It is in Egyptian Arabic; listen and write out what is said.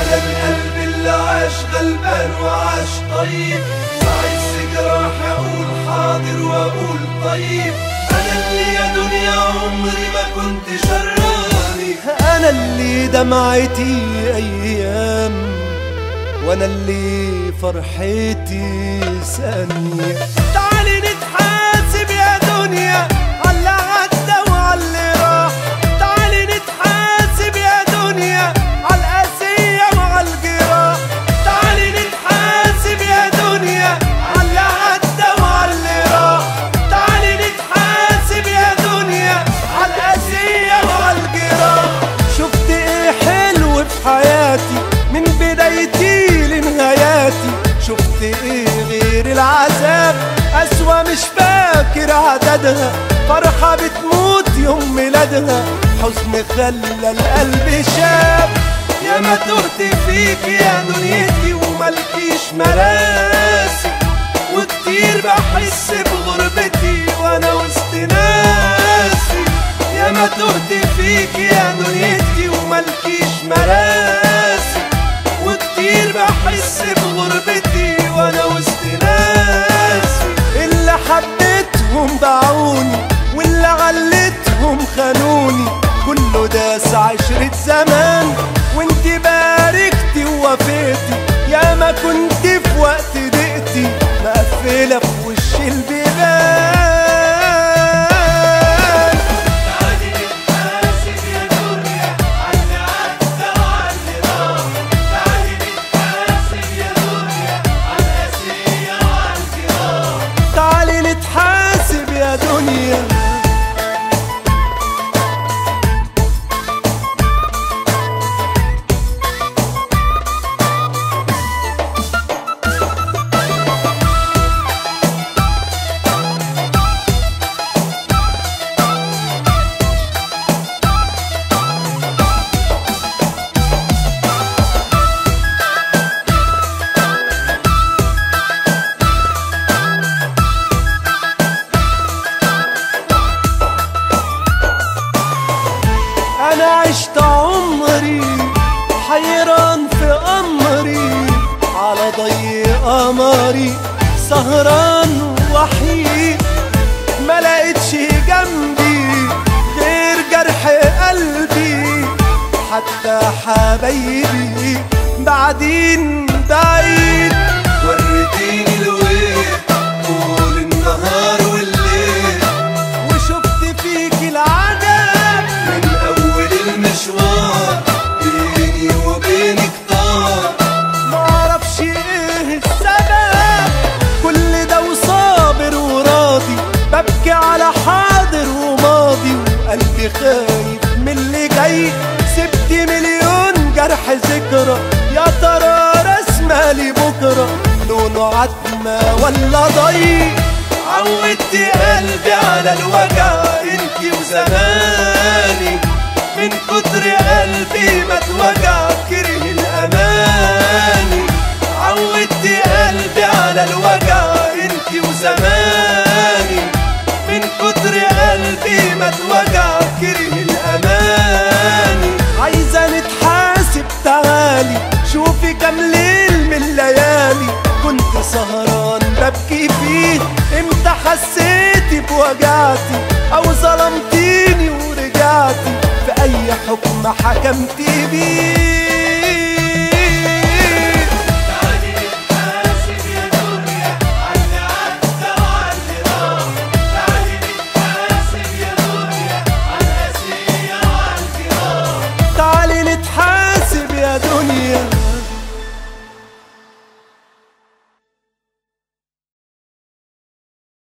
أنا القلب اللي عاش غلبان وعاش طيب بعز جراح أقول حاضر وأقول طيب أنا اللي يا دنيا عمري ما كنت شراني انا اللي دمعتي ايام وانا اللي فرحتي ثانية تعالي نتحاسب يا دنيا على عدى وعلى راح تعالي نتحاسب يا دنيا على القاسية وعلى الجراح تعالي نتحاسب يا دنيا على عدى وعلى راح تعالي نتحاسب يا دنيا على القاسية وعلى الجراح شفت ايه حلو في حياتي من بدايتي لنهاياتي شفت ايه غير العذاب اسوأ مش فاكر عددها فرحة بتموت يوم ميلادها حزن خلى القلب شاب يا ما تهت فيك يا دنيتي وملكيش مراسي وكتير بحس بغربتي وانا وسط ناسي يا ما تهت فيك يا دنيتي وملكيش مراسي وكتير بحس بغربتي وانا وسط ناسي اللي حبيتهم باعوني واللي علتهم خانوني كله داس عشرة زمان وانت باركتي ووفيتي يا ما كنت في وقت ضيقتي مقفلة في وش البيبان تعالي نتحاسب يا دنيا عاللي عدى وعاللي راح تعالي نتحاسب يا دنيا عالقاسية وعالجراح تعالي نتحاسب يا دنيا انا عشت عمري حيران في امري على ضي قمري سهران وحيد ما لقيتش جنبي غير جرح قلبي حتى حبايبي بعدين بعيد وريتيني الويل طول النهار والليل وشفت فيك العذاب من أول المشوار بيني وبينك طار معرفش ايه السبب كل ده وصابر وراضي ببكي على حاضر وماضي وقلبي خايف من اللي جاي سبت مليون جرح ذكرى يا ترى رسمة لي بكرة لونه عتمة ولا ضي عودت قلبي على الوجع انتي وزماني من كتر قلبي ما اتوجع كره الاماني عودت قلبي على الوجع انتي وزماني من كتر قلبي ما اتوجع كره الاماني عايزة نتحاسب تعالي شوفي كام ليل من الليالي كنت سهران ببكي فيه امتى حسيتي بوجعتي او ظلمتيني ورجعتي في اي حكم حكمتي بيه